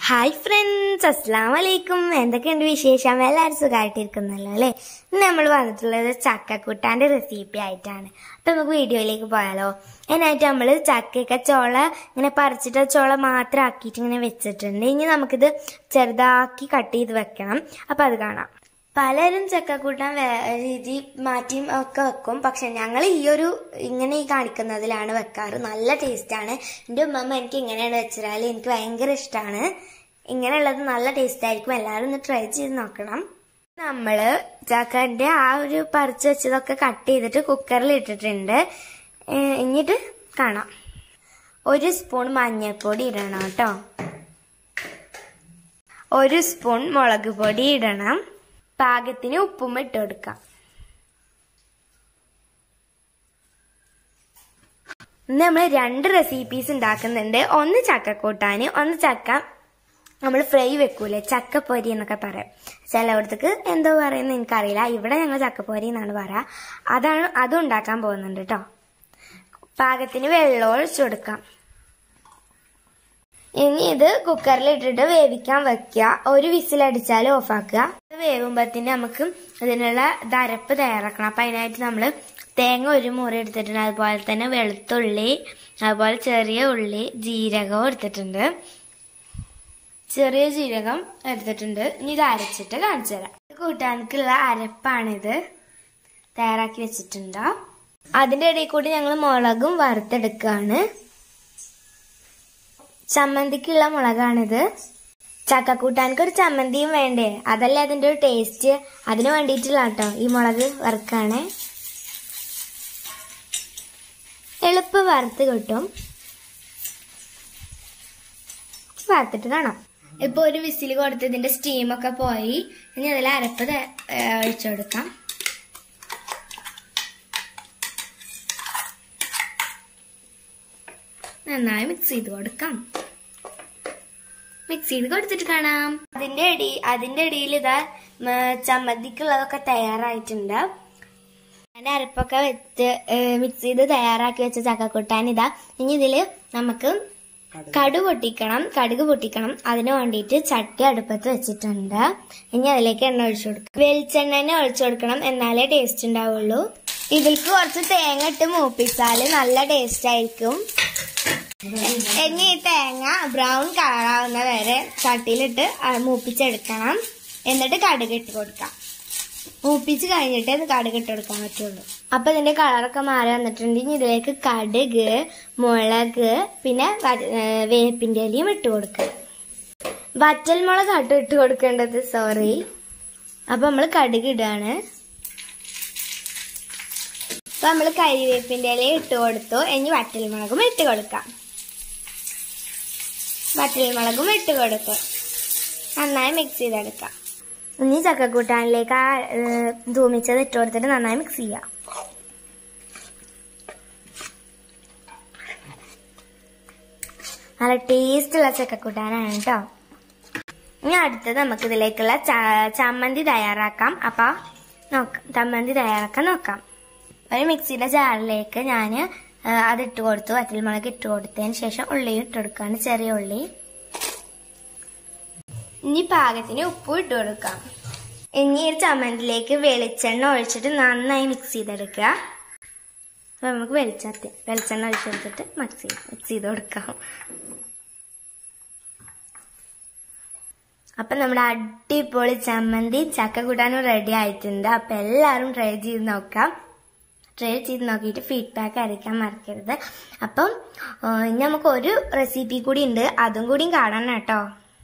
hi friends അസ്സാം വലൈക്കും എന്തൊക്കെയുണ്ട് വിശേഷം എല്ലാവരും സുഖമായിട്ടിരിക്കുന്നല്ലോ അല്ലേ ഇന്ന് നമ്മൾ വന്നിട്ടുള്ളത് ചക്കക്കൂട്ടാൻ്റെ റെസിപ്പി ആയിട്ടാണ് അപ്പം നമുക്ക് വീഡിയോയിലേക്ക് പോയാലോ അതിനായിട്ട് നമ്മൾ ചക്കയൊക്കെ ചോള ഇങ്ങനെ പറിച്ചിട്ട് ആ ചോള മാത്രം ആക്കിയിട്ട് ഇങ്ങനെ വെച്ചിട്ടുണ്ട് ഇനി നമുക്കിത് ചെറുതാക്കി കട്ട് ചെയ്ത് വെക്കണം അപ്പം അത് കാണാം പലരും ചക്കക്കൂട്ടാൻ വേ- രീതി മാറ്റിയും ഒക്കെ വെക്കും പക്ഷെ ഞങ്ങൾ ഈ ഒരു ഇങ്ങനെ ഈ കാണിക്കുന്നതിലാണ് വെക്കാറ് നല്ല ടേസ്റ്റാണ് എൻ്റെ ഉമ്മമ്മ എനിക്ക് ഇങ്ങനെയാണ് വെച്ചാൽ എനിക്ക് ഭയങ്കര ഇഷ്ടമാണ് ഇങ്ങനെയുള്ളത് നല്ല ടേസ്റ്റ് ആയിരിക്കും എല്ലാവരും ഒന്ന് ട്രൈ ചെയ്ത് നോക്കണം നമ്മള് ചക്കന്റെ ആ ഒരു പറിച്ച് വെച്ചതൊക്കെ കട്ട് ചെയ്തിട്ട് കുക്കറിൽ ഇട്ടിട്ടുണ്ട് ഏഹ് എന്നിട്ട് കാണാം ഒരു സ്പൂൺ മഞ്ഞൾപ്പൊടി ഇടണം കേട്ടോ ഒരു സ്പൂൺ മുളക് പൊടി ഇടണം പാകത്തിന് ഉപ്പും ഇട്ട് കൊടുക്കാം ഇന്ന് നമ്മൾ രണ്ട് റെസിപ്പീസ് ഉണ്ടാക്കുന്നുണ്ട് ഒന്ന് ചക്കക്കൂട്ടാന് ഒന്ന് ചക്ക നമ്മൾ ഫ്രൈ വെക്കൂലേ ചക്കപ്പൊരി എന്നൊക്കെ പറയാം ചിലയിടത്തേക്ക് എന്തോ പറയുന്നത് എനിക്കറിയില്ല ഇവിടെ ഞങ്ങൾ ചക്കപ്പൊരി എന്നാണ് പറയാ അതാണ് അതും ഉണ്ടാക്കാൻ പോകുന്നുണ്ട് കേട്ടോ പാകത്തിന് വെള്ളം ഒഴിച്ചു കൊടുക്കാം ഇനി ഇത് കുക്കറിൽ ഇട്ടിട്ട് വേവിക്കാൻ വെക്കുക ഒരു വിസിലടിച്ചാൽ ഓഫാക്കുക ഇത് വേവുമ്പത്തിന് നമുക്ക് ഇതിനുള്ള ദരപ്പ് തയ്യാറാക്കണം അപ്പൊ അതിനായിട്ട് നമ്മൾ തേങ്ങ ഒരു മുറി എടുത്തിട്ടുണ്ട് അതുപോലെ തന്നെ വെളുത്തുള്ളി അതുപോലെ ചെറിയ ഉള്ളി ജീരകവും എടുത്തിട്ടുണ്ട് ചെറിയ ജീരകം എടുത്തിട്ടുണ്ട് ഇനി ഇത് അരച്ചിട്ട് കാണിച്ചു തരാം ഇത് കൂട്ടാനക്കുള്ള അരപ്പാണിത് തയ്യാറാക്കി വെച്ചിട്ടുണ്ടോ അതിന്റെ ഇടയിൽ കൂടി ഞങ്ങൾ മുളകും വറുത്തെടുക്കുകയാണ് ചമ്മന്തിക്കുള്ള മുളകാണിത് ചക്കക്കൂട്ടാനക്ക് ഒരു ചമ്മന്തിയും വേണ്ടേ അതല്ലേ അതിന്റെ ഒരു ടേസ്റ്റ് അതിന് വേണ്ടിയിട്ടുള്ള കേട്ടോ ഈ മുളക് വറുക്കാണ് എളുപ്പം വറുത്ത് കിട്ടും വറുത്തിട്ട് കാണാം ഇപ്പൊ ഒരു വിസിൽ കൊടുത്ത് ഇതിന്റെ സ്റ്റീമൊക്കെ പോയി ഇനി അതിൽ അരപ്പ് ത- ഏ, ഒഴിച്ചു കൊടുക്കാം നന്നായി മിക്സ് ചെയ്ത് കൊടുക്കാം മിക്സ് ചെയ്ത് കൊടുത്തിട്ട് കാണാം അതിന്റെ അടി അതിന്റെ അടിയിൽ ഇതാ ഉം, ചമ്മന്തിക്കുള്ളതൊക്കെ തയ്യാറായിട്ടുണ്ട് അതിന്റെ അരപ്പൊക്കെ വെച്ച് മിക്സ് ചെയ്ത് തയ്യാറാക്കി വെച്ച ചക്കക്കൂട്ടാൻ ഇതാ ഇനി ഇതില് നമുക്ക് കടു പൊട്ടിക്കണം കടുക് പൊട്ടിക്കണം അതിന് വേണ്ടിയിട്ട് ചട്ടി അടുപ്പത്ത് വെച്ചിട്ടുണ്ട് ഇനി അതിലേക്ക് എണ്ണ ഒഴിച്ചു കൊടുക്കണം വെളിച്ചെണ്ണ തന്നെ ഒഴിച്ചു കൊടുക്കണം എന്നാലേ ടേസ്റ്റ് ഉണ്ടാവുള്ളൂ ഇതിലേക്ക് കുറച്ച് തേങ്ങ ഇട്ട് മൂപ്പിച്ചാല് നല്ല ടേസ്റ്റ് ആയിരിക്കും ഇനി ഈ തേങ്ങ ബ്രൗൺ കളറാവുന്ന വരെ ചട്ടിയിലിട്ട് ആ മൂപ്പിച്ചെടുക്കണം എന്നിട്ട് കടുക് ഇട്ട് കൊടുക്കാം മൂപ്പിച്ച് കഴിഞ്ഞിട്ടേ ഇത് കടുക് ഇട്ട് കൊടുക്കാൻ പറ്റുള്ളൂ അപ്പൊ ഇതിന്റെ കളറൊക്കെ മാറി വന്നിട്ടുണ്ട് ഇനി ഇതിലേക്ക് കടുക് മുളക് പിന്നെ വ- ഏ, വേപ്പിന്റെ ഇലയും ഇട്ട് കൊടുക്കുക വറ്റൽ മുളക് ആട്ടോ ഇട്ട് കൊടുക്കേണ്ടത് സോറി അപ്പൊ നമ്മള് കടുക് ഇടാണ് അപ്പൊ നമ്മള് കരിവേപ്പിന്റെ ഇല ഇട്ട് കൊടുത്തു ഇനി വറ്റൽ മുളകും ഇട്ട് കൊടുക്കാം വറ്റൽ മുളകും ഇട്ട് കൊടുത്തു നന്നായി മിക്സ് ചെയ്തെടുക്കാം ഇനി ചക്കക്കൂട്ടാനിലേക്ക് ആ ഏഹ്, തൂമിച്ചത് ഇട്ട് കൊടുത്തിട്ട് നന്നായി മിക്സ് ചെയ്യാം നല്ല ടേസ്റ്റുള്ള ചക്കക്കൂട്ടാനാണ് കേട്ടോ ഇനി അടുത്തത് നമുക്ക് ഇതിലേക്കുള്ള ച- ചമ്മന്തി തയ്യാറാക്കാം അപ്പൊ നോക്കാം ചമ്മന്തി തയ്യാറാക്കാൻ നോക്കാം ഒരു മിക്സിയുടെ ജാറിലേക്ക് ഞാൻ അത് ഇട്ട് കൊടുത്തു വറ്റൽമുളക് ഇട്ട് കൊടുത്തതിന് ശേഷം ഉള്ളിയും ഇട്ട് കൊടുക്കുകയാണ് ചെറിയ ഉള്ളി ഇനി പാകത്തിന് ഉപ്പ് ഇട്ട് കൊടുക്കാം ഇനി ഈ ചമ്മന്തിലേക്ക് വെളിച്ചെണ്ണ ഒഴിച്ചിട്ട് നന്നായി മിക്സ് ചെയ്തെടുക്കുക അപ്പൊ നമുക്ക് വെളിച്ചെണ്ണ വെളിച്ചെണ്ണ ഒഴിച്ച് കൊടുത്തിട്ട് മിക്സ് ചെയ്ത് മിക്സ് ചെയ്ത് കൊടുക്കാം അപ്പൊ നമ്മുടെ അടിപൊളി ചമ്മന്തി ചക്ക കൂട്ടാനും റെഡി ആയിട്ടുണ്ട് അപ്പൊ എല്ലാവരും ട്രൈ ചെയ്ത് നോക്കാം ട്രൈ ചെയ്ത് നോക്കിയിട്ട് ഫീഡ്ബാക്ക് അറിയിക്കാൻ മറക്കരുത് അപ്പം ആ, ഇനി നമുക്ക് ഒരു റെസിപ്പി കൂടി ഉണ്ട് അതും കൂടിയും കാണണം കേട്ടോ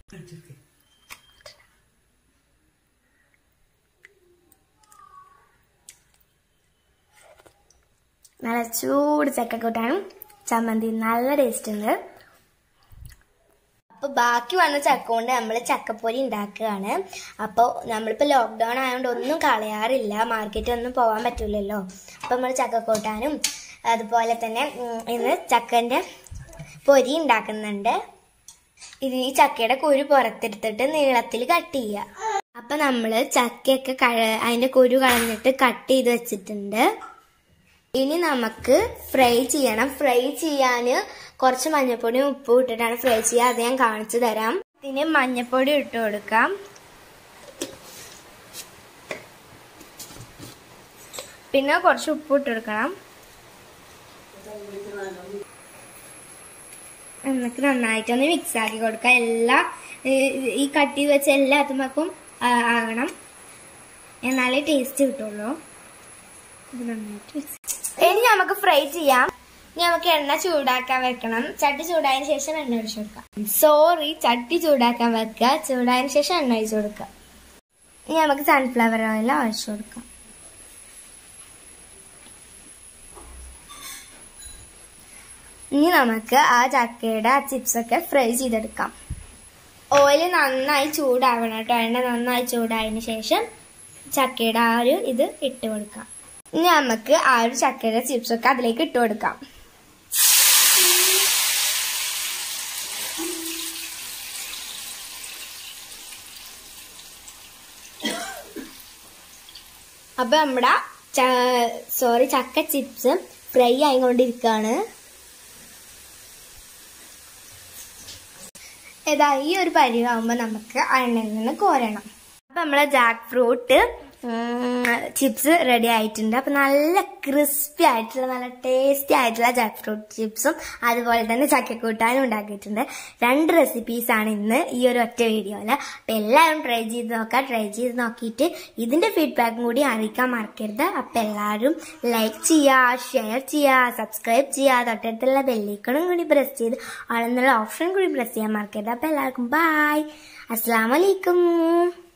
നല്ല ചൂട് ചക്കക്കൂട്ടാനും ചമ്മന്തി നല്ല ടേസ്റ്റ് ഉണ്ട് അപ്പൊ ബാക്കി വന്ന ചക്ക കൊണ്ട് നമ്മൾ ചക്കപ്പൊരി ഉണ്ടാക്കുകയാണ് അപ്പോൾ നമ്മളിപ്പോ ലോക്ക്ഡൌൺ ആയതുകൊണ്ട് ഒന്നും കളയാറില്ല മാർക്കറ്റിൽ ഒന്നും പോകാൻ പറ്റില്ലല്ലോ അപ്പൊ നമ്മൾ ചക്കക്കൂട്ടാനും അതുപോലെ തന്നെ ഉം, ഇന്ന് ചക്കന്റെ പൊരി ഉണ്ടാക്കുന്നുണ്ട് ഇത് ഈ ചക്കയുടെ കുരു പുറത്തെടുത്തിട്ട് നീളത്തിൽ കട്ട് ചെയ്യുക അപ്പൊ നമ്മള് ചക്കയൊക്കെ കഴ- അതിന്റെ കുരു കളഞ്ഞിട്ട് കട്ട് ചെയ്ത് വെച്ചിട്ടുണ്ട് ഇനി നമുക്ക് ഫ്രൈ ചെയ്യണം ഫ്രൈ ചെയ്യാന് കുറച്ച് മഞ്ഞൾപ്പൊടിയും ഉപ്പും ഇട്ടിട്ടാണ് ഫ്രൈ ചെയ്യുക അത് ഞാൻ കാണിച്ചു തരാം ഇതിന് മഞ്ഞപ്പൊടി ഇട്ട് കൊടുക്കാം പിന്നെ കുറച്ച് ഉപ്പ് ഇട്ട് കൊടുക്കണം എന്നിട്ട് നന്നായിട്ടൊന്ന് മിക്സ് ആക്കി കൊടുക്കാം എല്ലാ ഈ- ഈ കട്ടി വെച്ച എല്ലാ അതുമക്കും ആകണം എന്നാലേ ടേസ്റ്റ് കിട്ടുള്ളൂ ഇത് നന്നായിട്ട് mix ഇനി നമുക്ക് ഫ്രൈ ചെയ്യാം ഇനി നമുക്ക് എണ്ണ ചൂടാക്കാൻ വെക്കണം ചട്ടി ചൂടായതിനു ശേഷം എണ്ണ ഒഴിച്ചു കൊടുക്കാം സോറി ചട്ടി ചൂടാക്കാൻ വെക്കുക ചൂടായതിനു ശേഷം എണ്ണ ഒഴിച്ചു കൊടുക്കാം ഇനി നമുക്ക് സൺഫ്ലവർ ഓയിൽ ഒഴിച്ചു കൊടുക്കാം ഇനി നമുക്ക് ആ ചക്കയുടെ ആ ചിപ്സ് ഒക്കെ ഫ്രൈ ചെയ്തെടുക്കാം ഓയിൽ നന്നായി ചൂടാവണം കേട്ടോ എണ്ണ നന്നായി ചൂടായതിനു ശേഷം ചക്കയുടെ ആ ഒരു ഇത് ഇട്ട് കൊടുക്കാം ഇനി നമുക്ക് ആ ഒരു ചക്കയുടെ ചിപ്സ് ഒക്കെ അതിലേക്ക് ഇട്ട് കൊടുക്കാം അപ്പൊ നമ്മുടെ സോറി ചക്ക ചിപ്സ് ഫ്രൈ ആയിക്കൊണ്ടിരിക്കുകയാണ് ഏതാ ഈ ഒരു പരിവാകുമ്പോൾ നമുക്ക് എണ്ണയിൽ നിന്ന് കോരണം അപ്പൊ നമ്മളെ ജാക്ക് ഫ്രൂട്ട് ചിപ്സ് റെഡി ആയിട്ടുണ്ട് അപ്പൊ നല്ല ക്രിസ്പി ആയിട്ടുള്ള നല്ല ടേസ്റ്റി ആയിട്ടുള്ള ജാക്ക് ഫ്രൂട്ട് ചിപ്സും അതുപോലെ തന്നെ ചക്കക്കൂട്ടാനും ഉണ്ടാക്കിയിട്ടുണ്ട് രണ്ട് റെസിപ്പീസ് ആണ് ഇന്ന് ഈ ഒരു ഒറ്റ വീഡിയോയില് അപ്പൊ എല്ലാവരും ട്രൈ ചെയ്ത് നോക്കാം ട്രൈ ചെയ്ത് നോക്കിയിട്ട് ഇതിന്റെ ഫീഡ്ബാക്കും കൂടി അറിയിക്കാൻ മറക്കരുത് അപ്പൊ എല്ലാവരും ലൈക്ക് ചെയ്യുക ഷെയർ ചെയ്യുക സബ്സ്ക്രൈബ് ചെയ്യുക തൊട്ടടുത്തുള്ള ബെല്ലിക്കണും കൂടി പ്രസ് ചെയ്ത് ആളെന്നുള്ള ഓപ്ഷൻ കൂടി പ്രസ് ചെയ്യാൻ മറക്കരുത് അപ്പൊ എല്ലാവർക്കും ബായ് അസ്സാം വലൈക്കും